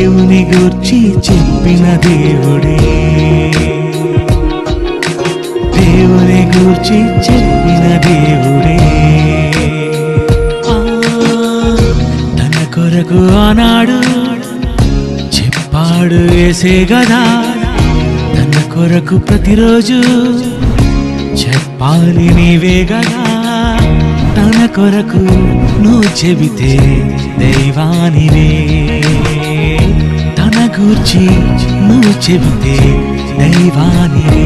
దేవుని గూర్చి చెప్పిన దేవుడే దేవుని గూర్చి చెప్పిన దేవుడే ఆ, తన కొరకు ఆనాడు చెప్పాడు వేసే గదా తన కొరకు ప్రతిరోజు చెప్పాలి నీవే గదా తన కొరకు నువ్వు చెబితే దైవానివే తన గూర్చి నువ్వు చెబితే దైవానివే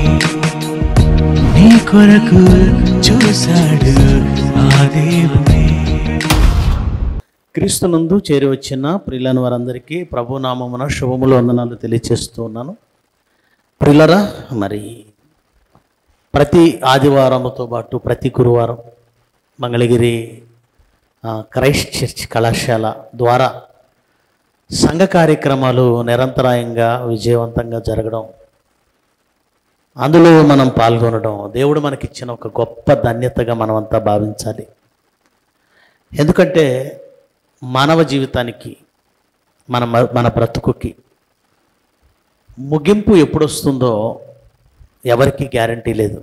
నీ కొరకు చూశాడు ఆ దేవుడే క్రీస్తునందు చేరి వచ్చిన ప్రియులైన వారందరికీ ప్రభునామమున శుభములు వందనాలు తెలియచేస్తూ ఉన్నాను ప్రియులరా మరి ప్రతి ఆదివారముతో పాటు ప్రతి గురువారం మంగళగిరి ఆ, క్రైస్ట్ చర్చ్ కళాశాల ద్వారా సంఘ కార్యక్రమాలు నిరంతరాయంగా విజయవంతంగా జరగడం అందులో మనం పాల్గొనడం దేవుడు మనకిచ్చిన ఒక గొప్ప ధన్యతగా మనమంతా భావించాలి ఎందుకంటే మానవ జీవితానికి మన మ- మన బ్రతుకుకి ముగింపు ఎప్పుడు వస్తుందో ఎవరికి గ్యారంటీ లేదు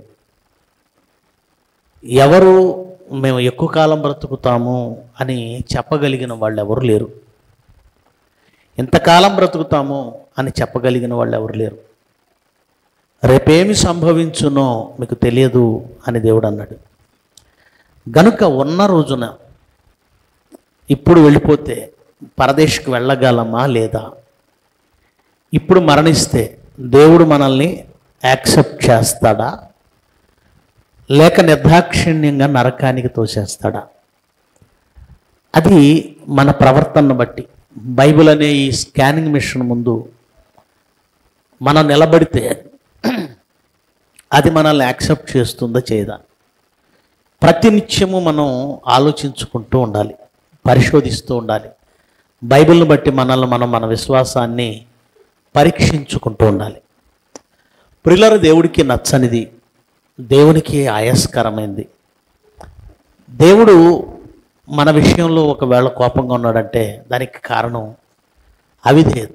ఎవరు మేము ఎక్కువ కాలం బ్రతుకుతాము అని చెప్పగలిగిన వాళ్ళు ఎవరు లేరు ఎంతకాలం బ్రతుకుతాము అని చెప్పగలిగిన వాళ్ళు ఎవరు లేరు రేపేమి సంభవించునో మీకు తెలియదు అని దేవుడు అన్నాడు గనుక ఉన్న రోజున ఇప్పుడు వెళ్ళిపోతే పరదేశ్కి వెళ్ళగలమా లేదా ఇప్పుడు మరణిస్తే దేవుడు మనల్ని యాక్సెప్ట్ చేస్తాడా లేక నిర్దాక్షిణ్యంగా నరకానికి తోసేస్తాడా అది మన ప్రవర్తనను బట్టి బైబిల్ అనే ఈ స్కానింగ్ మిషన్ ముందు మనం నిలబడితే అది మనల్ని యాక్సెప్ట్ చేస్తుందా చేయదా ప్రతినిత్యము మనం ఆలోచించుకుంటూ ఉండాలి పరిశోధిస్తూ ఉండాలి బైబిల్ని బట్టి మనల్ని మనం మన విశ్వాసాన్ని పరీక్షించుకుంటూ ఉండాలి ప్రిల్లర దేవుడికి నచ్చనిది దేవునికి ఆయాస్కరమైంది దేవుడు మన విషయంలో ఒకవేళ కోపంగా ఉన్నాడంటే దానికి కారణం అవిధేయత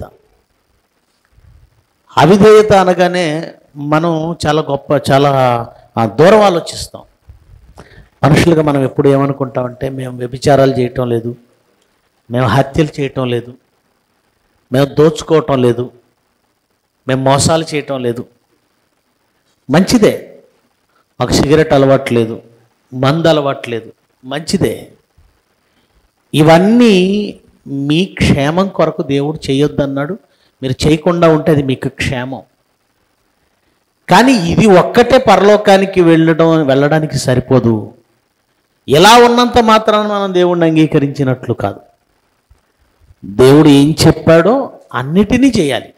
అవిధేయత అనగానే మనం చాలా గొప్ప చాలా ఆ, దూరం ఆలోచిస్తాం మనుషులుగా మనం ఎప్పుడు ఏమనుకుంటామంటే మేము వ్యభిచారాలు చేయటం లేదు మేము హత్యలు చేయటం లేదు మేము దోచుకోవటం లేదు మేము మోసాలు చేయటం లేదు మంచిదే మాకు సిగరెట్ అలవాటు లేదు మందు అలవాటు లేదు మంచిదే ఇవన్నీ మీ క్షేమం కొరకు దేవుడు చేయొద్దన్నాడు మీరు చేయకుండా ఉంటే అది మీకు క్షేమం కానీ ఇది ఒక్కటే పరలోకానికి వెళ్ళడం వెళ్ళడానికి సరిపోదు ఎలా ఉన్నంత మాత్రాన మనం దేవుణ్ణి అంగీకరించినట్లు కాదు దేవుడు ఏం చెప్పాడో అన్నిటినీ చేయాలి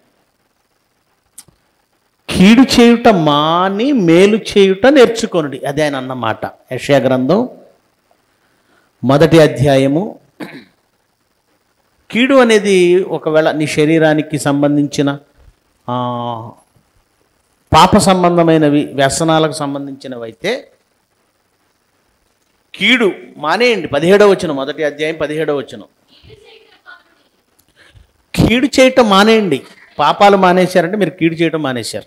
కీడు చేయుట మాని మేలు చేయుట నేర్చుకొనుడి అదే ఆయన అన్నమాట యెషయా గ్రంథం మొదటి అధ్యాయము కీడు అనేది ఒకవేళ నీ శరీరానికి సంబంధించిన ఆ, పాప సంబంధమైనవి వ్యసనాలకు సంబంధించినవి అయితే కీడు మానేయండి పదిహేడవ వచనం మొదటి అధ్యాయం పదిహేడవ వచనం కీడు చేయటం మానేయండి పాపాలు మానేశారంటే మీరు కీడు చేయటం మానేశారు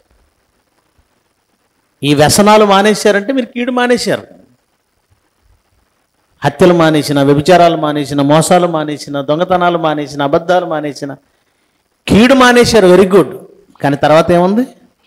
ఈ వ్యసనాలు మానేశారంటే మీరు కీడు మానేశారు హత్యలు మానేసిన వ్యభిచారాలు మానేసిన మోసాలు మానేసిన దొంగతనాలు మానేసిన అబద్ధాలు మానేసిన కీడు మానేశారు వెరీ గుడ్ కానీ తర్వాత ఏముంది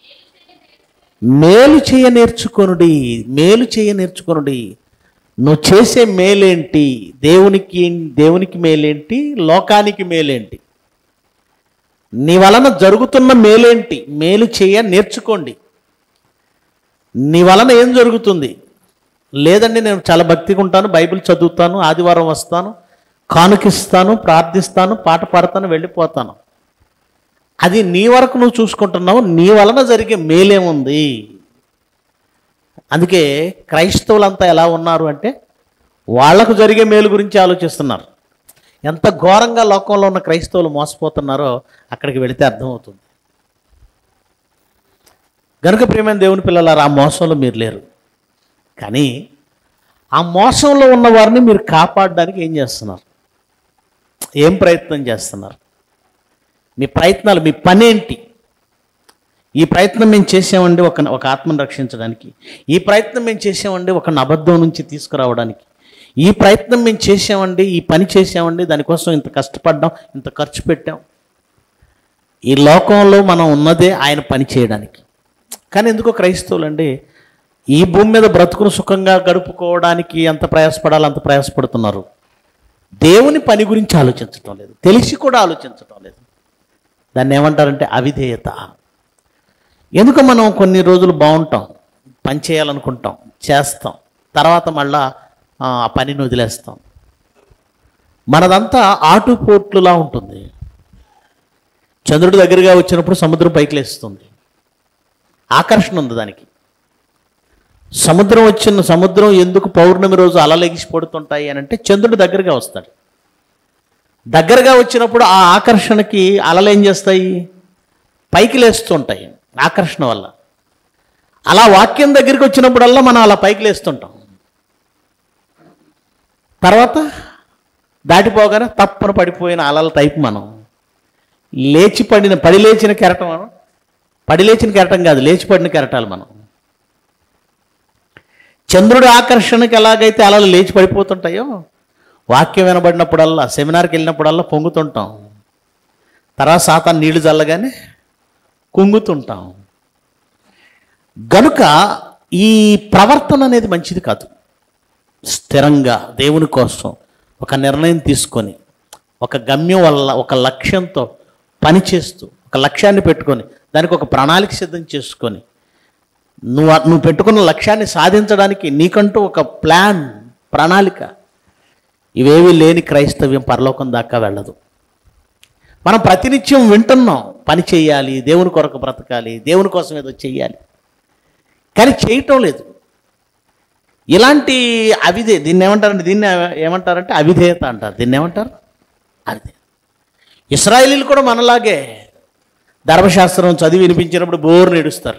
మేలు చేయ నేర్చుకొనుడి మేలు చేయ నేర్చుకొనుడి నువ్వు చేసే మేలేంటి దేవునికి దేవునికి మేలేంటి లోకానికి మేలేంటి నీ వలన జరుగుతున్న మేలేంటి మేలు చేయ నేర్చుకోండి నీ వలన ఏం జరుగుతుంది లేదండి నేను చాలా భక్తిగా ఉంటాను బైబిల్ చదువుతాను ఆదివారం వస్తాను కానుకిస్తాను ప్రార్థిస్తాను పాట పాడతాను వెళ్ళిపోతాను అది నీ వరకు నువ్వు చూసుకుంటున్నావు నీ వలన జరిగే మేలేముంది అందుకే క్రైస్తవులంతా ఎలా ఉన్నారు అంటే వాళ్లకు జరిగే మేలు గురించి ఆలోచిస్తున్నారు ఎంత ఘోరంగా లోకంలో ఉన్న క్రైస్తవులు మోసపోతున్నారో అక్కడికి వెళితే అర్థమవుతుంది గనుక ప్రియమైన దేవుని పిల్లలారా ఆ మోసంలో మీరు లేరు కానీ ఆ మోసంలో ఉన్న వారిని మీరు కాపాడడానికి ఏం చేస్తున్నారు ఏం ప్రయత్నం చేస్తున్నారు మీ ప్రయత్నాలు మీ పనేంటి ఈ ప్రయత్నం మేము చేసామండి ఒక ఒక ఆత్మను రక్షించడానికి ఈ ప్రయత్నం మేము చేసామండి ఒక అబద్ధం నుంచి తీసుకురావడానికి ఈ ప్రయత్నం మేము చేసామండి ఈ పని చేసామండి దానికోసం ఇంత కష్టపడ్డాం ఇంత ఖర్చు పెట్టాం ఈ లోకంలో మనం ఉన్నదే ఆయన పని చేయడానికి కానీ ఎందుకో క్రైస్తవులు అండి ఈ భూమి మీద బ్రతుకును సుఖంగా గడుపుకోవడానికి ఎంత ప్రయాసపడాలో అంత ప్రయాసపడుతున్నారు దేవుని పని గురించి ఆలోచించటం లేదు తెలిసి కూడా ఆలోచించటం లేదు దాన్ని ఏమంటారంటే అవిధేయత ఎందుకు మనం కొన్ని రోజులు బాగుంటాం పని చేయాలనుకుంటాం చేస్తాం తర్వాత మళ్ళా ఆ ఆ పనిని వదిలేస్తాం మనదంతా ఆటుపోట్లులా ఉంటుంది చంద్రుడి దగ్గరగా వచ్చినప్పుడు సముద్రం పైకి లేస్తుంది ఆకర్షణ ఉంది దానికి సముద్రం వచ్చిన సముద్రం ఎందుకు పౌర్ణమి రోజు అలలెగిసి పడుతుంటాయి అని అంటే చంద్రుడు దగ్గరగా వస్తాడు దగ్గరగా వచ్చినప్పుడు ఆ ఆకర్షణకి అలలు ఏం చేస్తాయి పైకి లేస్తుంటాయి ఆకర్షణ వల్ల అలా వాక్యం దగ్గరికి వచ్చినప్పుడల్లా మనం అలా పైకి లేస్తుంటాం తర్వాత దాటిపోగానే తప్పన పడిపోయిన అలల టైప్ మనం లేచి పడిన పడి లేచిన కెరటం మనం పడి లేచిన కెరటం కాదు లేచి పడిన కెరటాలు మనం చంద్రుడి ఆకర్షణకి ఎలాగైతే అలలు లేచి పడిపోతుంటాయో వాక్యం వినబడినప్పుడల్లా సెమినార్కి వెళ్ళినప్పుడల్లా పొంగుతుంటాం తర్వాత సాతాన్ నీళ్లు చల్లగానే కుంగుతుంటాం గనుక ఈ ప్రవర్తన అనేది మంచిది కాదు స్థిరంగా దేవుని కోసం ఒక నిర్ణయం తీసుకొని ఒక గమ్యం వల్ల ఒక లక్ష్యంతో పని చేస్తూ ఒక లక్ష్యాన్ని పెట్టుకొని దానికి ఒక ప్రణాళిక సిద్ధం చేసుకొని నువ్వు నువ్వు పెట్టుకున్న లక్ష్యాన్ని సాధించడానికి నీకంటూ ఒక ప్లాన్ ప్రణాళిక ఇవేవి లేని క్రైస్తవ్యం పరలోకం దాకా వెళ్ళదు మనం ప్రతినిత్యం వింటున్నాం పని చేయాలి దేవుని కొరకు బ్రతకాలి దేవుని కోసం ఏదో చెయ్యాలి కానీ చేయటం లేదు ఇలాంటి అవిధే దీన్ని ఏమంటారంటే దీన్ని ఏమంటారంటే అవిధేయత అంటారు దీన్ని ఏమంటారు అవిధేయత ఇస్రాయేలీలు కూడా మనలాగే ధర్మశాస్త్రం చదివి వినిపించినప్పుడు బోరు నేడుస్తారు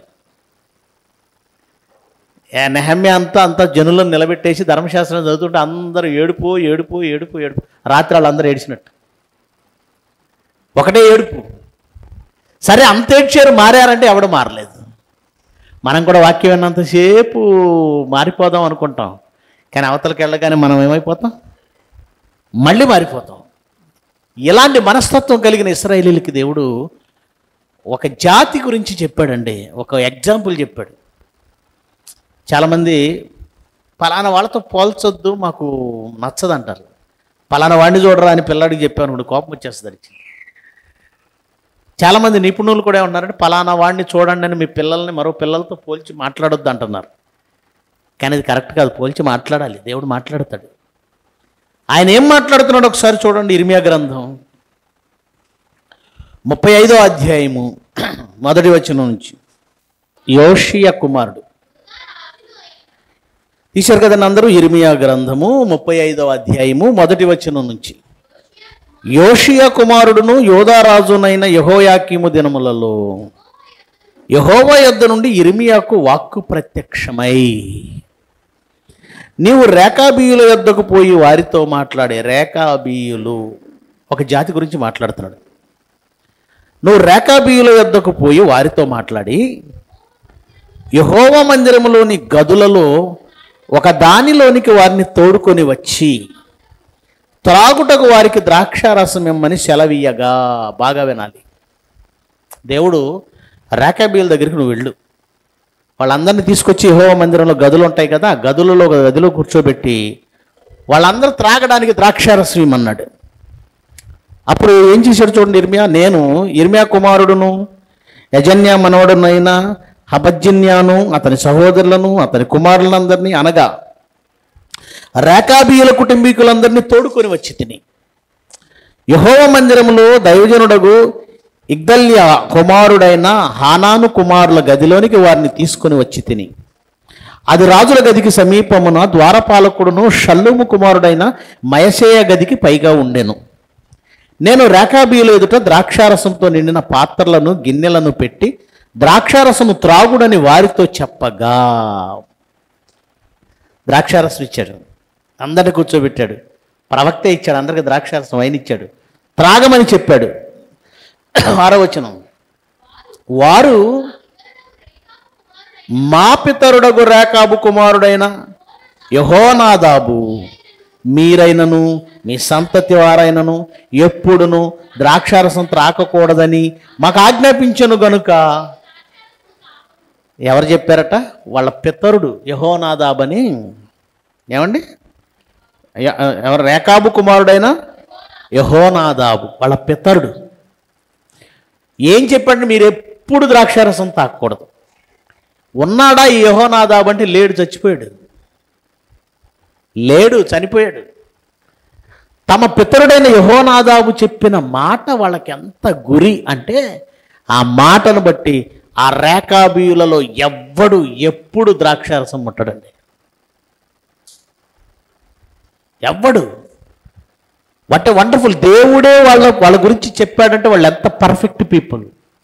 ఏ నెహమ్య అంతా అంతా జనులను నిలబెట్టేసి ధర్మశాస్త్రం చదువుతుంటే అందరూ ఏడుపు ఏడుపు ఏడుపు ఏడుపు రాత్రి వాళ్ళందరూ ఏడిచినట్టు ఒకటే ఏడుపు సరే అంత ఏడ్చారు మారారంటే ఎవడు మారలేదు మనం కూడా వాక్యం విన్నంతసేపు మారిపోదాం అనుకుంటాం కానీ అవతలకి వెళ్ళగానే మనం ఏమైపోతాం మళ్ళీ మారిపోతాం ఇలాంటి మనస్తత్వం కలిగిన ఇస్రాయేలీలకి దేవుడు ఒక జాతి గురించి చెప్పాడండి ఒక ఎగ్జాంపుల్ చెప్పాడు చాలామంది పలానా వాళ్ళతో పోల్చొద్దు మాకు నచ్చదంటారు పలానా వాడిని చూడరా అని పిల్లాడికి చెప్పాను ఇప్పుడు కోపం వచ్చేస్తుంది చాలామంది నిపుణులు కూడా ఉన్నారంటే పలానా వాడిని చూడండి అని మీ పిల్లల్ని మరో పిల్లలతో పోల్చి మాట్లాడొద్దు అంటున్నారు కానీ అది కరెక్ట్ కాదు పోల్చి మాట్లాడాలి దేవుడు మాట్లాడతాడు ఆయన ఏం మాట్లాడుతున్నాడు ఒకసారి చూడండి ఇర్మియా గ్రంథం ముప్పై ఐదో అధ్యాయము మొదటి వచనం నుంచి యోషియ కుమారుడు తీశారు కదండి అందరూ ఇర్మియా గ్రంథము ముప్పై ఐదవ అధ్యాయము మొదటి వచనం నుంచి యోషియా కుమారుడును యోధారాజునైన యహోయాకీము దినములలో యహోవా యొద్ద నుండి ఇర్మియాకు వాక్కు ప్రత్యక్షమై నీవు రేఖాబీయుల యొద్దకు పోయి వారితో మాట్లాడే రేఖాబీయులు ఒక జాతి గురించి మాట్లాడుతున్నాడు నువ్వు రేఖాబీయుల యొద్దకు పోయి వారితో మాట్లాడి యహోవ మందిరములోని గదులలో ఒక దానిలోనికి వారిని తోడుకొని వచ్చి త్రాగుటకు వారికి ద్రాక్షారసం ఇమ్మని సెలవీయగా బాగా వినాలి దేవుడు రేఖాబీయుల దగ్గరికి నువ్వు వెళ్ళు వాళ్ళందరినీ తీసుకొచ్చి యెహోవా మందిరంలో గదులు ఉంటాయి కదా ఆ గదులలో ఒక గదిలో కూర్చోబెట్టి వాళ్ళందరూ త్రాగడానికి ద్రాక్షారసం ఇమ్మన్నాడు అప్పుడు ఏం చేశాడు చూడండి ఇర్మియా నేను ఇర్మియా కుమారుడును యజన్య మనవడునైన హబజ్జిన్యాను అతని సహోదరులను అతని కుమారులందరినీ అనగా రేఖాబీయుల కుటుంబీకులందరినీ తోడుకొని వచ్చి తిని యహోవ మందిరములో దైవజనుడగు ఇగ్దల్య కుమారుడైన హానాను కుమారుల గదిలోనికి వారిని తీసుకొని వచ్చి తిని అది రాజుల గదికి సమీపమున ద్వారపాలకుడును షల్లుము కుమారుడైన మయసేయ గదికి పైగా ఉండెను నేను రేఖాబీయుల ఎదుట ద్రాక్షారసంతో నిండిన పాత్రలను గిన్నెలను పెట్టి ద్రాక్షారసము త్రాగుడని వారితో చెప్పగా ద్రాక్షారసం ఇచ్చాడు అందరిని కూర్చోబెట్టాడు ప్రవక్త ఇచ్చాడు అందరికి ద్రాక్షారసం వైన్ ఇచ్చాడు త్రాగమని చెప్పాడు ఆరో వచనం వారు మా పితరుడగు రేకాబు కుమారుడైన యహోనాదాబు మీరైనను మీ సంతతి వారైనను ఎప్పుడును ద్రాక్షారసం త్రాకకూడదని మాకు ఆజ్ఞాపించను గనుక ఎవరు చెప్పారట వాళ్ళ పితరుడు యహోనాదాబ్ అని ఏమండి ఎ- ఎవరు రేకాబు కుమారుడైన యహోనాదాబు వాళ్ళ పితరుడు ఏం చెప్పండి మీరు ఎప్పుడు ద్రాక్షారసం తాకూడదు ఉన్నాడా ఈ యహోనాదాబు అంటే లేడు చచ్చిపోయాడు లేడు చనిపోయాడు తమ పితరుడైన యహోనాదాబు చెప్పిన మాట వాళ్ళకి ఎంత గురి అంటే ఆ మాటను బట్టి ఆ రేఖాబీయులలో ఎవ్వడు ఎప్పుడు ద్రాక్షారసం ముట్టడండి ఎవ్వడు వాట్ వండర్ఫుల్ దేవుడే వాళ్ళ వాళ్ళ గురించి చెప్పాడంటే వాళ్ళు ఎంత పర్ఫెక్ట్ పీపుల్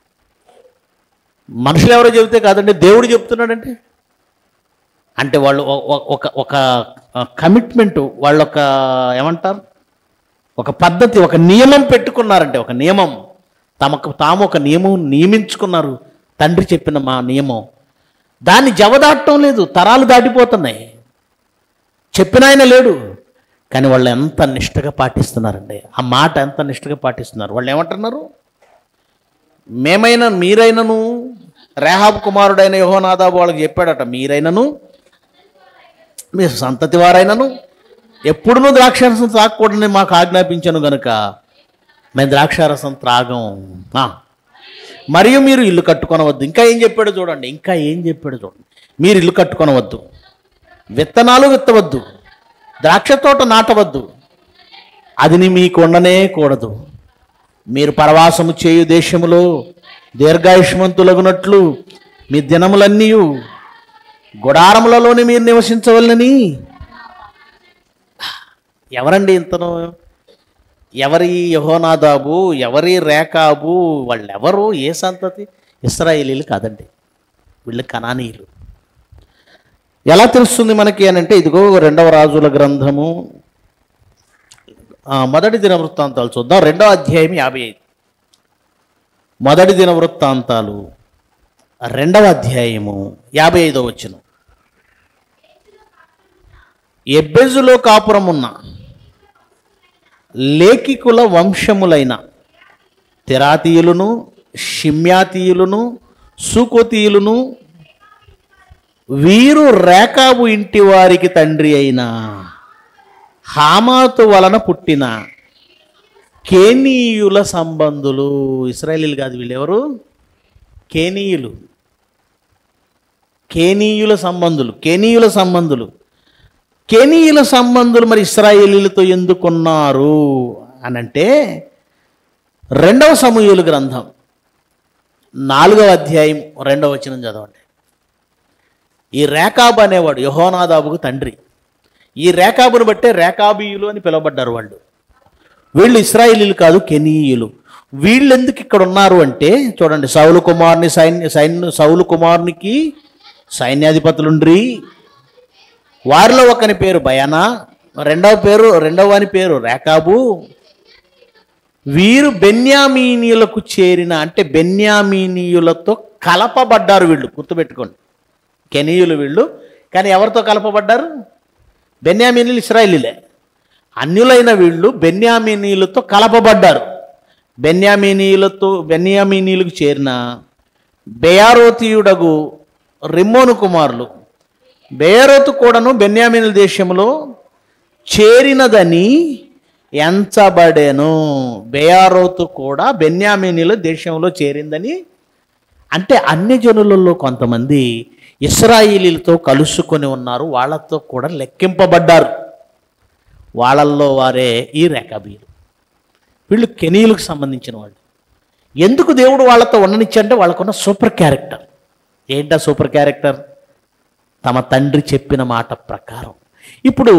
మనుషులు ఎవరో చెబితే కాదండి దేవుడు చెప్తున్నాడంటే అంటే వాళ్ళు ఒ- ఒ- ఒక ఒక కమిట్మెంట్ వాళ్ళు ఒక ఏమంటారు ఒక పద్ధతి ఒక నియమం పెట్టుకున్నారంటే ఒక నియమం తమకు తాము ఒక నియమం నియమించుకున్నారు తండ్రి చెప్పిన మా నియమం దాన్ని జవదాటం లేదు తరాలు దాటిపోతున్నాయి చెప్పిన ఆయన లేడు కానీ వాళ్ళు ఎంత నిష్టగా పాటిస్తున్నారండి ఆ మాట ఎంత నిష్టగా పాటిస్తున్నారు వాళ్ళు ఏమంటున్నారు మేమైనా మీరైనను రేహాబ్ కుమారుడైన యహోనాదాబు వాళ్ళకి చెప్పాడట మీరైనను మీ సంతతి వారైనను ఎప్పుడునూ ద్రాక్షారసం త్రాగకూడదని మాకు ఆజ్ఞాపించను గనుక మేము ద్రాక్షారసం త్రాగం ఆ. మరియు మీరు ఇల్లు కట్టుకొనవద్దు ఇంకా ఏం చెప్పాడు చూడండి ఇంకా ఏం చెప్పాడు చూడండి మీరు ఇల్లు కట్టుకొనవద్దు విత్తనాలు విత్తవద్దు ద్రాక్ష తోట నాటవద్దు అది మీకు ఉండనే కూడదు మీరు పరవాసము చేయు దేశములో దీర్ఘాయుష్మంతులగునట్లు మీ దినములన్నీ గుడారములలోనే మీరు నివసించవలనని ఎవరండి ఇంతను ఎవరి యహోనాదాబు ఎవరి రేకాబు వాళ్ళెవరు ఏ సంతతి ఇస్రాయేలీలు కాదండి వీళ్ళు కనానీయులు ఎలా తెలుస్తుంది మనకి అని అంటే ఇదిగో రెండవ రాజుల గ్రంథము ఆ, మొదటి దిన వృత్తాంతాలు చూద్దాం రెండవ అధ్యాయం యాభై ఐదు మొదటి దిన వృత్తాంతాలు రెండవ అధ్యాయము యాభై ఐదో వచ్చిన ఎబ్బెజులో కాపురమున్న లేఖికుల వంశములైన తెరాతీయులను షిమ్యాతీయులను సుకోతీయులను వీరు రేకాబు ఇంటి వారికి తండ్రి అయిన హామాతు వలన పుట్టిన కేనీయుల సంబంధులు ఇస్రాయేలీలు కాదు వీళ్ళెవరు కేనీయులు కేనీయుల సంబంధులు కేనీయుల సంబంధులు కేనీయుల సంబంధులు మరి ఇస్రాయేలీలతో ఎందుకున్నారు అనంటే రెండవ సమూహుల గ్రంథం నాలుగవ అధ్యాయం రెండవ వచనం చదవండి ఈ రేకాబు అనేవాడు యహోనాదాబుకు తండ్రి ఈ రేకాబును బట్టే రేకాబీయులు అని పిలువబడ్డారు వాళ్ళు వీళ్ళు ఇస్రాయేలీలు కాదు కెనీయులు వీళ్ళు ఎందుకు ఇక్కడ ఉన్నారు అంటే చూడండి సౌలు కుమారుని సైన్య సైన్య సౌలు కుమారునికి సైన్యాధిపతులుండ్రి వారిలో ఒకని పేరు బయానా రెండవ పేరు రెండవ వాని పేరు రేకాబు వీరు బెన్యామీనీయులకు చేరిన అంటే బెన్యామీనీయులతో కలపబడ్డారు వీళ్ళు గుర్తుపెట్టుకోండి కెనీయులు వీళ్ళు కానీ ఎవరితో కలపబడ్డారు బెన్యామీనీలు ఇస్రాయేలీలే అన్యులైన వీళ్ళు బెన్యామీనీయులతో కలపబడ్డారు బెన్యామీనీయులతో బెన్యామీనీయులకు చేరిన బెయారోతీయుడగు రిమ్మోను కుమారులు బేరోతు కూడాను బెన్యామీనుల దేశంలో చేరినదని ఎంచబడెను బేయారోతు కూడా బెన్యామీనుల దేశంలో చేరిందని అంటే అన్ని జనులలో కొంతమంది ఇస్రాయిలీలతో కలుసుకొని ఉన్నారు వాళ్ళతో కూడా లెక్కింపబడ్డారు వాళ్ళల్లో వారే ఈ రేఖాబీలు వీళ్ళు కెనీయులకు సంబంధించిన వాళ్ళు ఎందుకు దేవుడు వాళ్ళతో ఉండనిచ్చంటే వాళ్ళకున్న సూపర్ క్యారెక్టర్ ఏంటా సూపర్ క్యారెక్టర్ తమ తండ్రి చెప్పిన మాట ప్రకారం ఇప్పుడు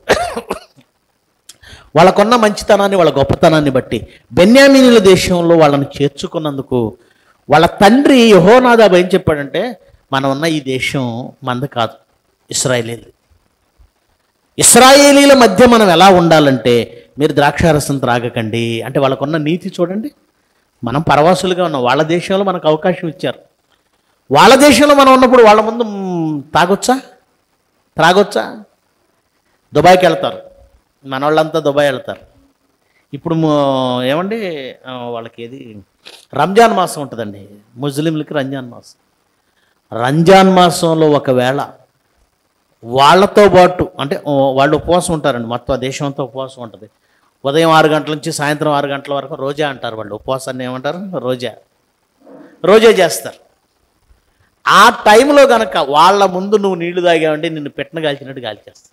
వాళ్ళకున్న మంచితనాన్ని వాళ్ళ గొప్పతనాన్ని బట్టి బెన్యామీనుల దేశంలో వాళ్ళని చేర్చుకున్నందుకు వాళ్ళ తండ్రి యహోనాదాబు ఏం చెప్పాడంటే మనం ఉన్న ఈ దేశం మంద కాదు ఇస్రాయేలీలు ఇస్రాయేలీల మధ్య మనం ఎలా ఉండాలంటే మీరు ద్రాక్షారసం త్రాగకండి అంటే వాళ్ళకున్న నీతి చూడండి మనం పరవాసులుగా ఉన్నాం వాళ్ళ దేశంలో మనకు అవకాశం ఇచ్చారు వాళ్ళ దేశంలో మనం ఉన్నప్పుడు వాళ్ళ ముందు మ్, తాగొచ్చా త్రాగొచ్చా దుబాయ్కి వెళ్తారు మన వాళ్ళంతా దుబాయ్ వెళ్తారు ఇప్పుడు మ- ఏమండి ఆ, వాళ్ళకి ఏది రంజాన్ మాసం ఉంటుందండి ముస్లింలకి రంజాన్ మాసం రంజాన్ మాసంలో ఒకవేళ వాళ్ళతో పాటు అంటే ఓ, వాళ్ళు ఉపవాసం ఉంటారండి మొత్తం ఆ దేశం అంతా ఉపవాసం ఉంటుంది ఉదయం ఆరు గంటల నుంచి సాయంత్రం ఆరు గంటల వరకు రోజా అంటారు వాళ్ళు ఉపవాసాన్ని ఏమంటారు రోజా రోజా చేస్తారు ఆ టైంలో గనక వాళ్ళ ముందు నువ్వు నీళ్లు తాగావంటే నిన్ను పెట్టిన కాల్చినట్టు కాల్చేస్తారు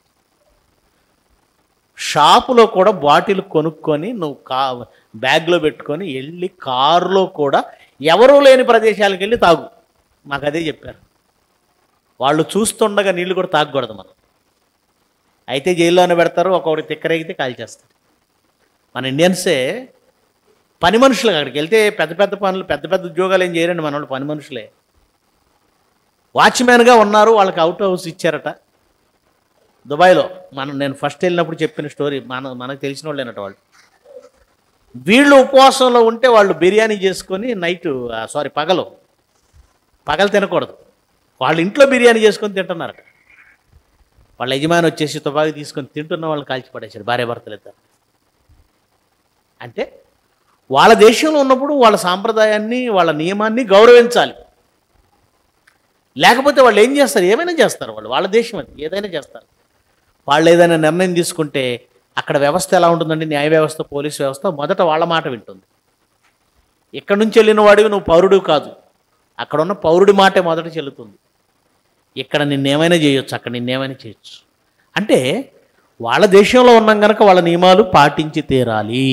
షాపులో కూడా బాటిల్ కొనుక్కొని నువ్వు కా బ్యాగ్లో పెట్టుకొని వెళ్ళి కారులో కూడా ఎవరూ లేని ప్రదేశాలకు వెళ్ళి తాగు మాకు అదే చెప్పారు వాళ్ళు చూస్తుండగా నీళ్లు కూడా తాగకూడదు మనం అయితే జైల్లోనే పెడతారు ఒక్కొక్కటి తిక్కరేగితే కాల్చేస్తారు మన ఇండియన్సే పని మనుషులు అక్కడికి వెళ్తే పెద్ద పెద్ద పనులు పెద్ద పెద్ద ఉద్యోగాలు ఏం చేయరండి మన వాళ్ళు పని మనుషులే వాచ్మ్యాన్గా ఉన్నారు వాళ్ళకి అవుట్ హౌస్ ఇచ్చారట దుబాయ్లో మనం నేను ఫస్ట్ వెళ్ళినప్పుడు చెప్పిన స్టోరీ మన మనకు తెలిసిన వాళ్ళు అన్నట్టు వాళ్ళు వీళ్ళు ఉపవాసంలో ఉంటే వాళ్ళు బిర్యానీ చేసుకొని నైట్ సారీ పగలు పగలు తినకూడదు వాళ్ళ ఇంట్లో బిర్యానీ చేసుకొని తింటున్నారట వాళ్ళ యజమాని వచ్చేసి తుపాకి తీసుకొని తింటున్న వాళ్ళు కాల్చి పడేశారు భార్య భర్తలు ఇద్దరు అంటే వాళ్ళ దేశంలో ఉన్నప్పుడు వాళ్ళ సాంప్రదాయాన్ని వాళ్ళ నియమాన్ని గౌరవించాలి లేకపోతే వాళ్ళు ఏం చేస్తారు ఏమైనా చేస్తారు వాళ్ళు వాళ్ళ దేశం అది ఏదైనా చేస్తారు వాళ్ళు ఏదైనా నిర్ణయం తీసుకుంటే అక్కడ వ్యవస్థ ఎలా ఉంటుందంటే న్యాయ వ్యవస్థ పోలీస్ వ్యవస్థ మొదట వాళ్ళ మాట వింటుంది ఇక్కడ నుంచి వెళ్ళిన వాడివి నువ్వు పౌరుడు కాదు అక్కడ ఉన్న పౌరుడి మాటే మొదట చెల్లుతుంది ఇక్కడ నిన్నేమైనా చేయొచ్చు అక్కడ నిన్నేమైనా చేయొచ్చు అంటే వాళ్ళ దేశంలో ఉన్నాం కనుక వాళ్ళ నియమాలు పాటించి తీరాలి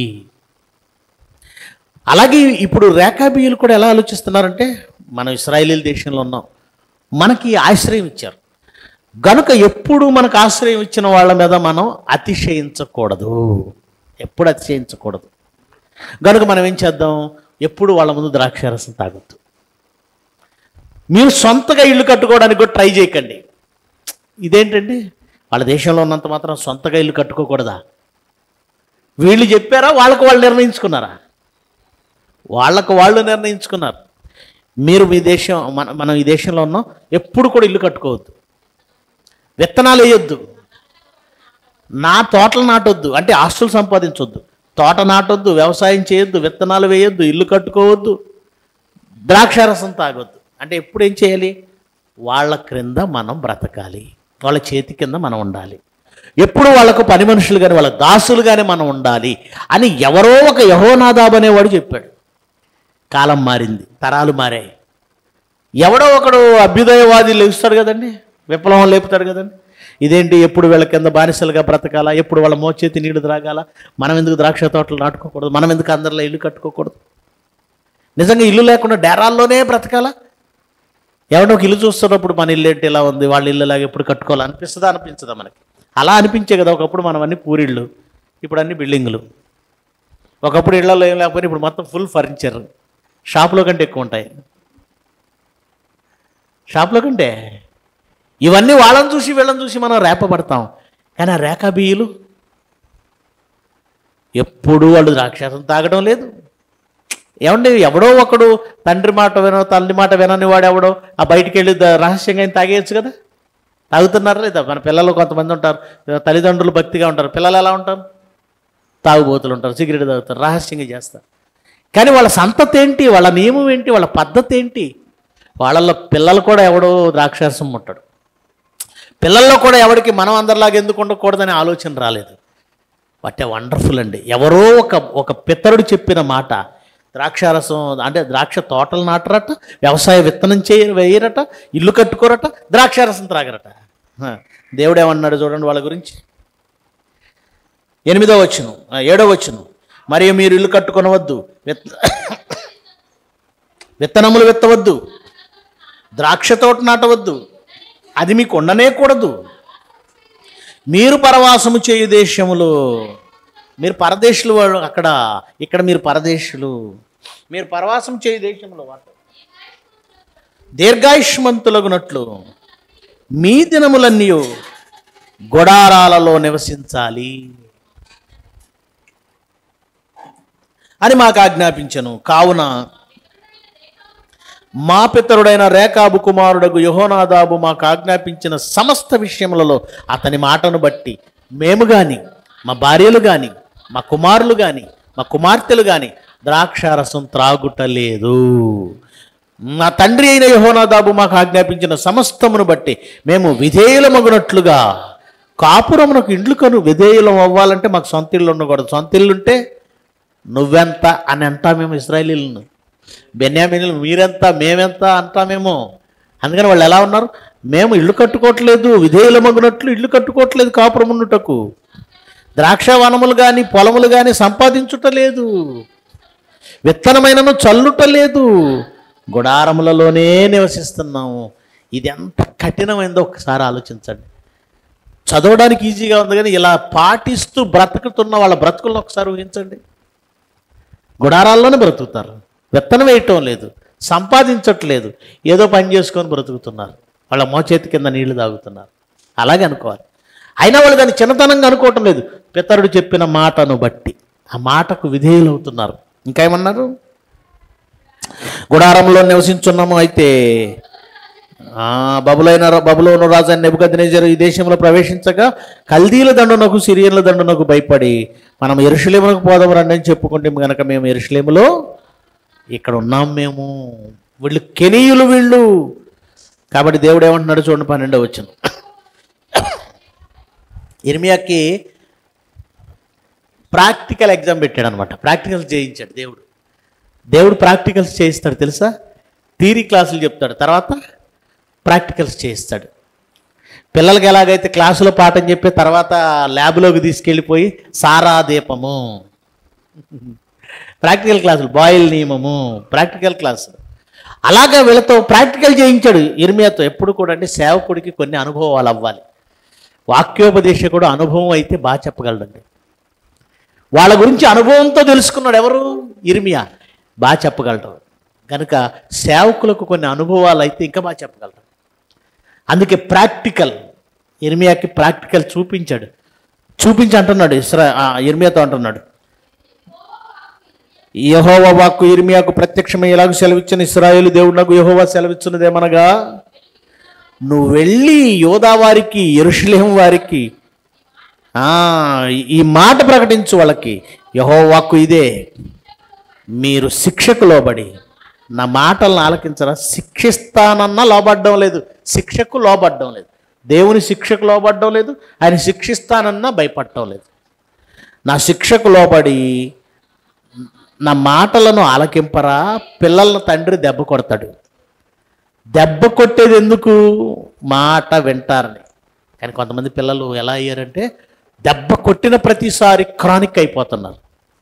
అలాగే ఇప్పుడు రేఖాబీయులు కూడా ఎలా ఆలోచిస్తున్నారంటే మనం ఇస్రాయేలీల దేశంలో ఉన్నాం మనకి ఆశ్రయం ఇచ్చారు గనుక ఎప్పుడు మనకు ఆశ్రయం ఇచ్చిన వాళ్ళ మీద మనం అతిశయించకూడదు ఎప్పుడు అతిశయించకూడదు గనుక మనం ఏం చేద్దాం ఎప్పుడు వాళ్ళ ముందు ద్రాక్షారసం తాగొద్దు మీరు సొంతగా ఇల్లు కట్టుకోవడానికి కూడా ట్రై చేయకండి ఇదేంటండి వాళ్ళ దేశంలో ఉన్నంత మాత్రం సొంతగా ఇల్లు కట్టుకోకూడదా వీళ్ళు చెప్పారా వాళ్ళకు వాళ్ళు నిర్ణయించుకున్నారా వాళ్ళకు వాళ్ళు నిర్ణయించుకున్నారు మీరు మీ దేశం మన మనం ఈ దేశంలో ఉన్నాం ఎప్పుడు కూడా ఇల్లు కట్టుకోవద్దు విత్తనాలు వేయొద్దు నా తోటలు నాటొద్దు అంటే ఆస్తులు సంపాదించొద్దు తోట నాటొద్దు వ్యవసాయం చేయొద్దు విత్తనాలు వేయొద్దు ఇల్లు కట్టుకోవద్దు ద్రాక్షారసం తాగొద్దు అంటే ఎప్పుడు ఏం చేయాలి వాళ్ళ క్రింద మనం బ్రతకాలి వాళ్ళ చేతి కింద మనం ఉండాలి ఎప్పుడు వాళ్ళకు పని మనుషులు కానీ వాళ్ళ దాసులు కానీ మనం ఉండాలి అని ఎవరో ఒక యహోనాదాబ్ అనేవాడు చెప్పాడు కాలం మారింది తరాలు మారాయి ఎవడో ఒకడు అభ్యుదయవాది లేస్తాడు కదండి విప్లవం లేపుతాడు కదండి ఇదేంటి ఎప్పుడు వీళ్ళ కింద బానిసలుగా బ్రతకాలా ఎప్పుడు వాళ్ళ మోచేతి నీళ్లు త్రాగాల మనం ఎందుకు ద్రాక్ష తోటలు నాటుకోకూడదు మనం ఎందుకు అందరిలో ఇల్లు కట్టుకోకూడదు నిజంగా ఇల్లు లేకుండా డేరాల్లోనే బ్రతకాలా ఎవడో ఒక ఇల్లు చూస్తున్నప్పుడు మన ఇల్లు ఏంటి ఇలా ఉంది వాళ్ళ ఇల్లు లాగా ఎప్పుడు కట్టుకోవాలి అనిపిస్తుందా అనిపించదా మనకి అలా అనిపించే కదా ఒకప్పుడు మనం అన్ని పూరిళ్ళు ఇప్పుడు అన్ని బిల్డింగులు ఒకప్పుడు ఇళ్లలో ఏం లేకపోయినా ఇప్పుడు మొత్తం ఫుల్ ఫర్నిచర్ షాపులో కంటే ఎక్కువ ఉంటాయి షాపులో కంటే ఇవన్నీ వాళ్ళని చూసి వీళ్ళని చూసి మనం రేపబడతాం కానీ ఆ రేఖా బియ్యులు ఎప్పుడు వాళ్ళు ద్రాక్షాసం తాగడం లేదు ఏమండి ఎవడో ఒకడు తండ్రి మాట వినో తల్లి మాట వినని వాడు ఎవడో ఆ బయటికి వెళ్ళి ద- రహస్యంగా ఆయన తాగేయచ్చు కదా తాగుతున్నారా లేదా మన పిల్లలు కొంతమంది ఉంటారు తల్లిదండ్రులు భక్తిగా ఉంటారు పిల్లలు ఎలా ఉంటారు తాగుబోతులు ఉంటారు సిగరెట్ తాగుతారు రహస్యంగా చేస్తారు కానీ వాళ్ళ సంతతి ఏంటి వాళ్ళ నియమం ఏంటి వాళ్ళ పద్ధతి ఏంటి వాళ్ళల్లో పిల్లలు కూడా ఎవడో ద్రాక్షారసం ముట్టడు పిల్లల్లో కూడా ఎవరికి మనం అందరిలాగా ఎందుకు ఉండకూడదనే ఆలోచన రాలేదు వాట్ వండర్ఫుల్ అండి ఎవరో ఒక ఒక పితరుడు చెప్పిన మాట ద్రాక్షారసం అంటే ద్రాక్ష తోటలు నాటరట వ్యవసాయ విత్తనం చేయ వేయరట ఇల్లు కట్టుకోరట ద్రాక్షారసం త్రాగరట హ, దేవుడు ఏమన్నాడు చూడండి వాళ్ళ గురించి ఎనిమిదో వచ్చును ఆ, ఏడో వచ్చును మరియు మీరు ఇల్లు కట్టుకొనవద్దు విత్ విత్తనములు విత్తవద్దు ద్రాక్ష తోట నాటవద్దు అది మీకు ఉండనే కూడదు మీరు పరవాసము చేయు దేశములు మీరు పరదేశులు వాళ్ళు అక్కడ ఇక్కడ మీరు పరదేశులు మీరు పరవాసం చేయు దేశములు వాట దీర్ఘాయుష్మంతులగునట్లు మీ దినములన్నీ గుడారాలలో నివసించాలి అని మాకు ఆజ్ఞాపించను కావున మా పితరుడైన రేకాబు కుమారుడగు యహోనాదాబు మాకు ఆజ్ఞాపించిన సమస్త విషయములలో అతని మాటను బట్టి మేము గాని మా భార్యలు గాని మా కుమారులు గాని మా కుమార్తెలు గాని ద్రాక్షారసం త్రాగుటలేదు నా తండ్రి అయిన యహోనాదాబు మాకు ఆజ్ఞాపించిన సమస్తమును బట్టి మేము విధేయులమగునట్లుగా కాపురమునకు ఇండ్లు కను విధేయులం అవ్వాలంటే మాకు సొంత ఇల్లు ఉండకూడదు సొంత ఇల్లు ఉంటే నువ్వెంత అని అంటామేమో ఇస్రాయలీలను బెన్యామిన్లు మీరెంత మేమెంత అంటామేమో అందుకని వాళ్ళు ఎలా ఉన్నారు మేము ఇల్లు కట్టుకోవట్లేదు విధేయులమగినట్లు ఇల్లు కట్టుకోవట్లేదు కాపురం ఉండుటకు ద్రాక్ష వనములు కానీ పొలములు కానీ సంపాదించుటలేదు విత్తనమైనను చల్లుటలేదు గుడారములలోనే నివసిస్తున్నాము ఇది ఎంత కఠినమైందో ఒకసారి ఆలోచించండి చదవడానికి ఈజీగా ఉంది కానీ ఇలా పాటిస్తూ బ్రతుకుతున్న వాళ్ళ బ్రతుకులను ఒకసారి ఊహించండి గుడారాల్లోనే బ్రతుకుతారు విత్తనం వేయటం లేదు సంపాదించట్లేదు ఏదో పని చేసుకొని బ్రతుకుతున్నారు వాళ్ళ మోచేతి కింద నీళ్లు తాగుతున్నారు అలాగే అనుకోవాలి అయినా వాళ్ళు దాన్ని చిన్నతనంగా అనుకోవటం లేదు పితరుడు చెప్పిన మాటను బట్టి ఆ మాటకు విధేయులవుతున్నారు ఇంకా ఏమన్నారు గుడారంలో నివసించున్నాము అయితే ఆ బబులైన బబులోను రాజు నెబుకద్నేజరు ఈ దేశంలో ప్రవేశించగా కల్దీల దండునకు సిరియన్ల దండునకు భయపడి మనం ఎరుషలేమునకు పోదాం రండి అని చెప్పుకుంటే గనక మేము ఎరుషలేములో ఇక్కడ ఉన్నాం మేము వీళ్ళు కెనీయులు వీళ్ళు కాబట్టి దేవుడు ఏమంటున్నాడు చూడండి పన్నెండో వచ్చిన ఇర్మియాకి ప్రాక్టికల్ ఎగ్జామ్ పెట్టాడు అనమాట ప్రాక్టికల్స్ చేయించాడు దేవుడు దేవుడు ప్రాక్టికల్స్ చేయిస్తాడు తెలుసా థీరీ క్లాసులు చెప్తాడు తర్వాత ప్రాక్టికల్స్ చేయిస్తాడు పిల్లలకి ఎలాగైతే క్లాసులో పాఠం చెప్పి తర్వాత ల్యాబ్లోకి తీసుకెళ్ళిపోయి సారా దీపము ప్రాక్టికల్ క్లాసులు బాయిల్ నియమము ప్రాక్టికల్ క్లాసు అలాగా వీళ్ళతో ప్రాక్టికల్ చేయించాడు ఇర్మియాతో ఎప్పుడు కూడా అంటే సేవకుడికి కొన్ని అనుభవాలు అవ్వాలి వాక్యోపదేశకుడు అనుభవం అయితే బాగా చెప్పగలడండి వాళ్ళ గురించి అనుభవంతో తెలుసుకున్నాడు ఎవరు ఇర్మియా బాగా చెప్పగలరు కనుక సేవకులకు కొన్ని అనుభవాలు అయితే ఇంకా బాగా చెప్పగలరు అందుకే ప్రాక్టికల్ ఇర్మియాకి ప్రాక్టికల్ చూపించాడు చూపించి అంటున్నాడు ఇస్రా ఆ, ఇర్మియాతో అంటున్నాడు యహోవ వాక్కు ఇర్మియాకు ప్రత్యక్షమై ఎలాగ సెలవిచ్చిన ఇస్రాయేలు దేవుడు నాకు యహోవా సెలవిచ్చినదేమనగా నువ్వు వెళ్ళి యోధా వారికి ఎరుషులేం వారికి ఆ, ఈ మాట ప్రకటించు వాళ్ళకి యహో వాక్కు ఇదే మీరు శిక్షకు లోబడి నా మాటలను ఆలకించరా శిక్షిస్తానన్నా లోబడ్డం లేదు శిక్షకు లోబడ్డం లేదు దేవుని శిక్షకు లోబడ్డం లేదు ఆయన శిక్షిస్తానన్నా భయపడటం లేదు నా శిక్షకు లోబడి నా మాటలను ఆలకింపరా పిల్లలను తండ్రి దెబ్బ కొడతాడు దెబ్బ కొట్టేది ఎందుకు మాట వింటారని కానీ కొంతమంది పిల్లలు ఎలా అయ్యారంటే దెబ్బ కొట్టిన ప్రతిసారి క్రానిక్ అయిపోతున్నారు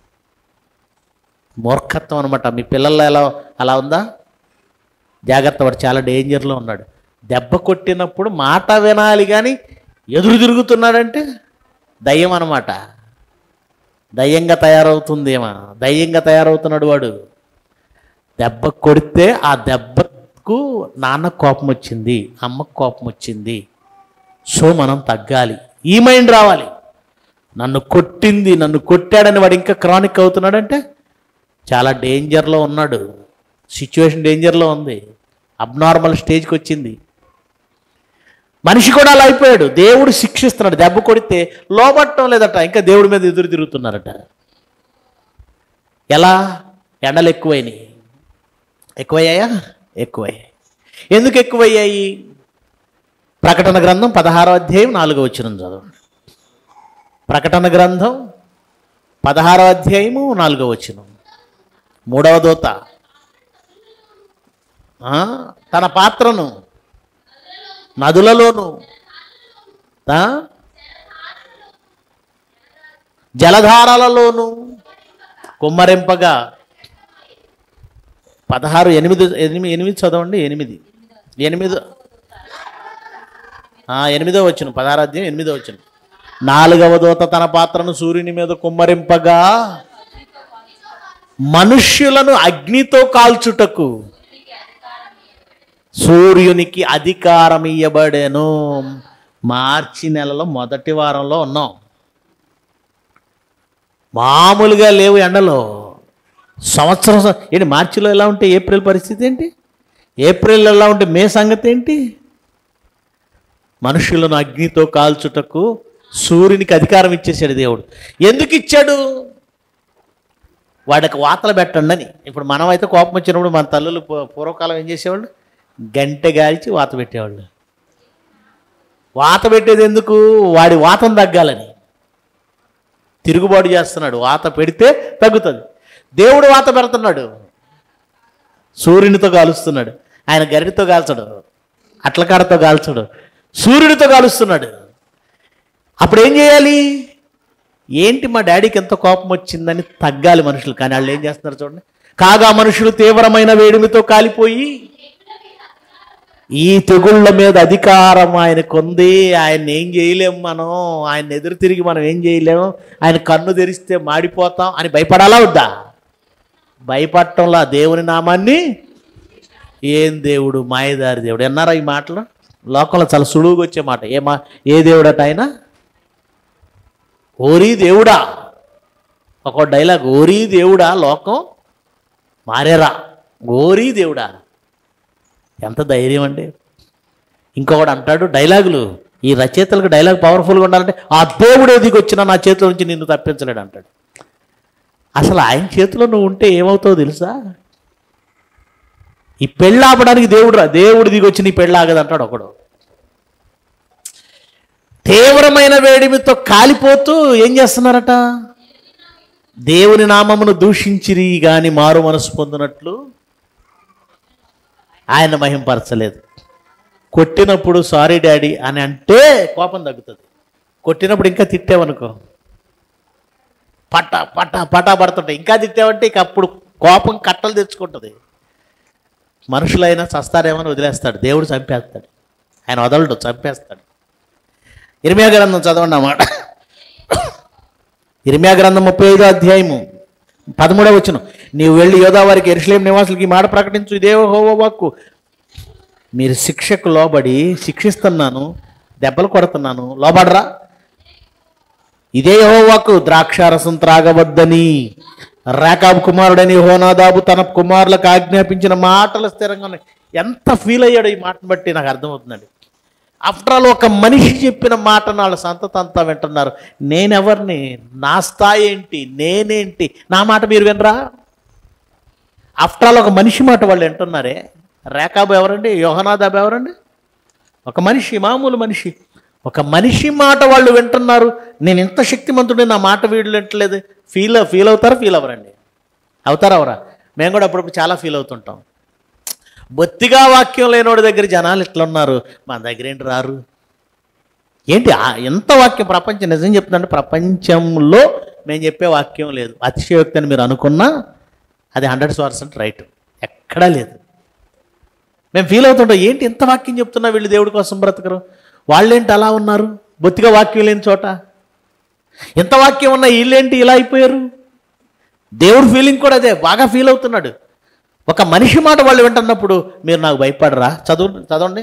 మూర్ఖత్వం అనమాట మీ పిల్లల్లో ఎలా అలా ఉందా జాగ్రత్త వాడు చాలా డేంజర్లో ఉన్నాడు దెబ్బ కొట్టినప్పుడు మాట వినాలి కానీ ఎదురు తిరుగుతున్నాడంటే దయ్యం అనమాట దయ్యంగా తయారవుతుందేమో దయ్యంగా తయారవుతున్నాడు వాడు దెబ్బ కొడితే ఆ దెబ్బకు నాన్న కోపం వచ్చింది అమ్మకు కోపం వచ్చింది సో మనం తగ్గాలి ఈ మైండ్ రావాలి నన్ను కొట్టింది నన్ను కొట్టాడని వాడు ఇంకా క్రానిక్ అవుతున్నాడంటే చాలా డేంజర్లో ఉన్నాడు సిచ్యువేషన్ డేంజర్లో ఉంది అబ్నార్మల్ స్టేజ్కి వచ్చింది మనిషి కూడా అలా అయిపోయాడు దేవుడు శిక్షిస్తున్నాడు దెబ్బ కొడితే లోబట్టం లేదట ఇంకా దేవుడి మీద ఎదురు తిరుగుతున్నారట ఎలా ఎండలు ఎక్కువైనాయి ఎక్కువయ్యాయా ఎక్కువయ్యాయి ఎందుకు ఎక్కువయ్యాయి ప్రకటన గ్రంథం పదహారో అధ్యాయం నాలుగో వచ్చిన చదువు ప్రకటన గ్రంథం పదహారో అధ్యాయము నాలుగో వచ్చిన మూడవ దూత ఆ, తన పాత్రను నదులలోను ఆ, జలధారాలలోను కుమ్మరింపగా పదహారు ఎనిమిది ఎనిమిది ఎనిమిది చదవండి ఎనిమిది ఎనిమిది ఆ, ఎనిమిదో వచ్చిన పదహారు అధ్యాయం ఎనిమిదో వచ్చిన నాలుగవ దూత తన పాత్రను సూర్యుని మీద కుమ్మరింపగా మనుష్యులను అగ్నితో కాల్చుటకు సూర్యునికి అధికారం ఇయ్యబడేను మార్చి నెలలో మొదటి వారంలో ఉన్నాం మామూలుగా లేవు ఎండలు సంవత్సరం స- ఏంటి మార్చిలో ఎలా ఉంటే ఏప్రిల్ పరిస్థితి ఏంటి ఏప్రిల్ ఎలా ఉంటే మే సంగతి ఏంటి మనుషులను అగ్నితో కాల్చుటకు సూర్యునికి అధికారం ఇచ్చేసాడు దేవుడు ఎందుకు ఇచ్చాడు వాడికి వాతలు పెట్టండి అని ఇప్పుడు మనం అయితే కోపం వచ్చినప్పుడు మన తల్లులు పూ- పూర్వకాలం ఏం చేసేవాళ్ళు గంటె గాల్చి వాత పెట్టేవాళ్ళు వాత పెట్టేది ఎందుకు వాడి వాతం తగ్గాలని తిరుగుబాటు చేస్తున్నాడు వాత పెడితే తగ్గుతుంది దేవుడు వాత పెడుతున్నాడు సూర్యునితో కాలుస్తున్నాడు ఆయన గరిటితో కాల్చడు అట్లకాడతో కాల్చడు సూర్యుడితో కాలుస్తున్నాడు అప్పుడు ఏం చేయాలి ఏంటి మా డాడీకి ఎంత కోపం వచ్చిందని తగ్గాలి మనుషులు కానీ వాళ్ళు ఏం చేస్తున్నారు చూడండి కాగా మనుషులు తీవ్రమైన వేడిమితో కాలిపోయి ఈ తెగుళ్ళ మీద అధికారం ఆయనకు ఉంది ఆయన ఏం చేయలేము మనం ఆయన ఎదురు తిరిగి మనం ఏం చేయలేము ఆయన కన్ను తెరిస్తే మాడిపోతాం అని భయపడాలా వద్దా భయపడటంలా దేవుని నామాన్ని ఏం దేవుడు మాయదారి దేవుడు ఎన్నారా ఈ మాటలు లోకంలో చాలా సులువుగా వచ్చే మాట ఏ మా ఏ దేవుడట ఆయన ఓరీ దేవుడా ఒక డైలాగ్ ఓరీ దేవుడా లోకం మారేరా ఓరీ దేవుడా ఎంత ధైర్యం అండి ఇంకొకడు అంటాడు డైలాగులు ఈ రచయితలకు డైలాగ్ పవర్ఫుల్గా ఉండాలంటే ఆ దేవుడు ఎదిగి వచ్చినా నా చేతిలో నుంచి నిన్ను తప్పించలేడు అంటాడు అసలు ఆయన చేతిలో నువ్వు ఉంటే ఏమవుతావు తెలుసా ఈ పెళ్ళి ఆపడానికి దేవుడు రా దేవుడు దిగి వచ్చి నీ పెళ్ళి ఆగదు అంటాడు ఒకడు తీవ్రమైన వేడిమితో కాలిపోతూ ఏం చేస్తున్నారట దేవుని నామమును దూషించిరి గాని మారు మనసు పొందినట్లు ఆయన మహింపరచలేదు కొట్టినప్పుడు సారీ డాడీ అని అంటే కోపం తగ్గుతుంది కొట్టినప్పుడు ఇంకా తిట్టావనుకో పట్ట పట్ట పటా పడుతుంటాయి ఇంకా తిట్టావంటే ఇక అప్పుడు కోపం కట్టలు తెచ్చుకుంటుంది మనుషులైనా చస్తారేమని వదిలేస్తాడు దేవుడు చంపేస్తాడు ఆయన వదలడు చంపేస్తాడు ఇర్మియా గ్రంథం చదవండి అన్నమాట ఇర్మియా గ్రంథం ముప్పై ఐదో అధ్యాయము పదమూడవ వచ్చిన నీవు వెళ్ళి యోదావారికి ఎరుసలేం నివాసులకి ఈ మాట ప్రకటించు ఇదే హోవో వాక్కు మీరు శిక్షకు లోబడి శిక్షిస్తున్నాను దెబ్బలు కొడుతున్నాను లోబడరా ఇదే యెహోవాకు ద్రాక్షారసం త్రాగవద్దని రేకాబు కుమారుడని హోనాదాబు తన కుమారులకు ఆజ్ఞాపించిన మాటలు స్థిరంగా ఉన్నాయి ఎంత ఫీల్ అయ్యాడు ఈ మాటను బట్టి నాకు అర్థమవుతుందండి ఆఫ్టర్ ఆల్ ఒక మనిషి చెప్పిన మాట వాళ్ళ సంతత అంతా వింటున్నారు నేనెవరిని నా స్థాయి ఏంటి నేనేంటి నా మాట మీరు వినరా ఆఫ్టర్ ఆల్ ఒక మనిషి మాట వాళ్ళు వింటున్నారే రేకాబు ఎవరండి యోహనాదాబు ఎవరండి ఒక మనిషి మామూలు మనిషి ఒక మనిషి మాట వాళ్ళు వింటున్నారు నేను ఇంత శక్తిమంతుడే నా మాట వీళ్ళు వింటలేదు ఫీల్ ఫీల్ అవుతారా ఫీల్ అవ్వరండి అవుతారా అవరా మేము కూడా అప్పుడప్పుడు చాలా ఫీల్ అవుతుంటాం బొత్తిగా వాక్యం లేనోడి దగ్గర జనాలు ఇట్లా ఉన్నారు మన దగ్గర ఏంటి రారు ఏంటి ఆ- ఎంత వాక్యం ప్రపంచం నిజం చెప్తుందంటే ప్రపంచంలో మేము చెప్పే వాక్యం లేదు అతిశయోక్తి అని మీరు అనుకున్నా అది హండ్రెడ్ పర్సెంట్ రైట్ ఎక్కడా లేదు మేము ఫీల్ అవుతుంటాం ఏంటి ఎంత వాక్యం చెప్తున్నా వీళ్ళు దేవుడి కోసం బ్రతకరు వాళ్ళేంటి అలా ఉన్నారు బొత్తిగా వాక్యం లేని చోట ఎంత వాక్యం ఉన్నా వీళ్ళేంటి ఇలా అయిపోయారు దేవుడు ఫీలింగ్ కూడా అదే బాగా ఫీల్ అవుతున్నాడు ఒక మనిషి మాట వాళ్ళు వింటున్నప్పుడు మీరు నాకు భయపడరా చదువు చదవండి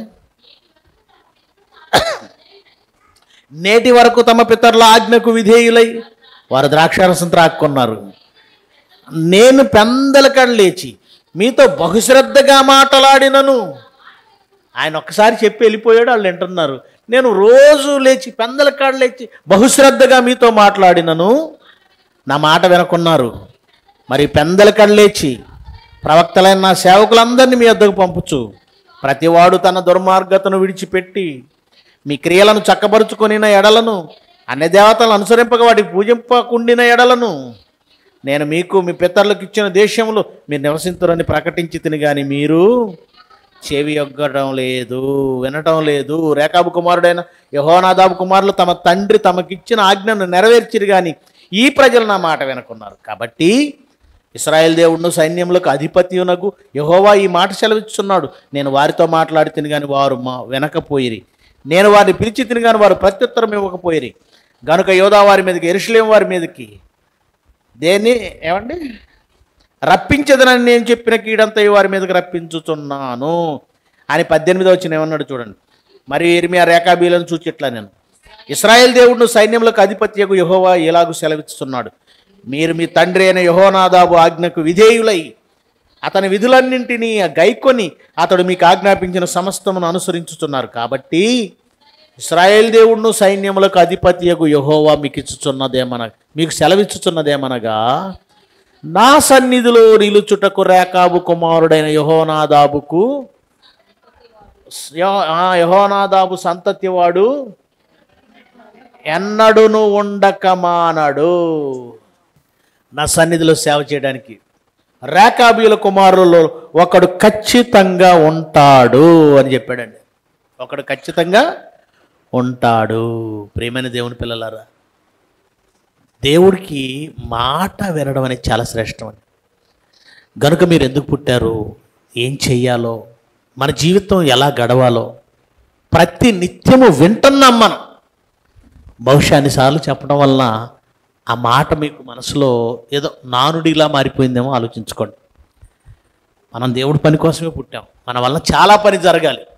నేటి వరకు తమ పితరుల ఆజ్ఞకు విధేయులై వారు ద్రాక్షారసం త్రాక్కున్నారు నేను పెందలకడ లేచి మీతో బహుశ్రద్ధగా మాట్లాడినను ఆయన ఒక్కసారి చెప్పి వెళ్ళిపోయాడు వాళ్ళు వింటున్నారు నేను రోజు లేచి పెందలకాడ లేచి బహుశ్రద్ధగా మీతో మాట్లాడినను నా మాట వినకున్నారు మరి పెందలకాడ లేచి ప్రవక్తలైన నా సేవకులందరినీ మీ వద్దకు పంపుచు ప్రతివాడు తన దుర్మార్గతను విడిచిపెట్టి మీ క్రియలను చక్కబరుచుకొనిన ఎడలను అన్ని దేవతలను అనుసరింపక వాటికి పూజింపకుండిన ఎడలను నేను మీకు మీ పితరులకు ఇచ్చిన దేశంలో మీరు నివసింతురని ప్రకటించి తిని కానీ మీరు చెవి ఒగ్గడం లేదు వినటం లేదు రేకాబు కుమారుడైన యహోనాదాబు కుమారులు తమ తండ్రి తమకిచ్చిన ఆజ్ఞను నెరవేర్చిరు కానీ ఈ ప్రజలు నా మాట వినకున్నారు కాబట్టి ఇస్రాయేల్ దేవుడును సైన్యములకు అధిపత్యునకు యహోవా ఈ మాట సెలవిస్తున్నాడు నేను వారితో మాట్లాడి తిని కానీ వారు మా వెనకపోయిరి నేను వారిని పిలిచి తిని కానీ వారు ప్రత్యుత్తరం ఇవ్వకపోయిరి గనుక యోధా వారి మీదకి ఎరుసలేం వారి మీదకి దేన్ని ఏమండి రప్పించదనని నేను చెప్పిన కీడంతా వారి మీదకి రప్పించుతున్నాను అని పద్దెనిమిదో వచ్చిన ఏమన్నాడు చూడండి మరి ఇర్మియా రేఖాబీలను చూచి ఇట్లా నేను ఇస్రాయేల్ దేవుడును సైన్యములకు అధిపత్యకు యెహోవా ఎలాగూ సెలవిస్తున్నాడు మీరు మీ తండ్రి అయిన యహోనాదాబు ఆజ్ఞకు విధేయులై అతని విధులన్నింటినీ గైకొని అతడు మీకు ఆజ్ఞాపించిన సమస్తమును అనుసరించుతున్నారు కాబట్టి ఇస్రాయేల్ దేవుడును సైన్యములకు అధిపతియగు యహోవా మీకు ఇచ్చుచున్నదేమన మీకు సెలవిచ్చుచున్నదేమనగా నా సన్నిధిలో నిలుచుటకు రేకాబు కుమారుడైన యహోనాదాబుకు యహో- ఆ, యహోనాదాబు సంతతి వాడు ఎన్నడును ఉండక మానడు నా సన్నిధిలో సేవ చేయడానికి రేకాబీల కుమారులలో ఒకడు ఖచ్చితంగా ఉంటాడు అని చెప్పాడండి ఒకడు ఖచ్చితంగా ఉంటాడు ప్రేమైన దేవుని పిల్లలారా దేవుడికి మాట వినడం అనేది చాలా శ్రేష్టం అండి గనుక మీరు ఎందుకు పుట్టారు ఏం చెయ్యాలో మన జీవితం ఎలా గడవాలో ప్రతి నిత్యము వింటున్నాం మనం బహుశా అన్నిసార్లు చెప్పడం వలన ఆ మాట మీకు మనసులో ఏదో నానుడిలా మారిపోయిందేమో ఆలోచించుకోండి మనం దేవుడి పని కోసమే పుట్టాం మన వల్ల చాలా పని జరగాలి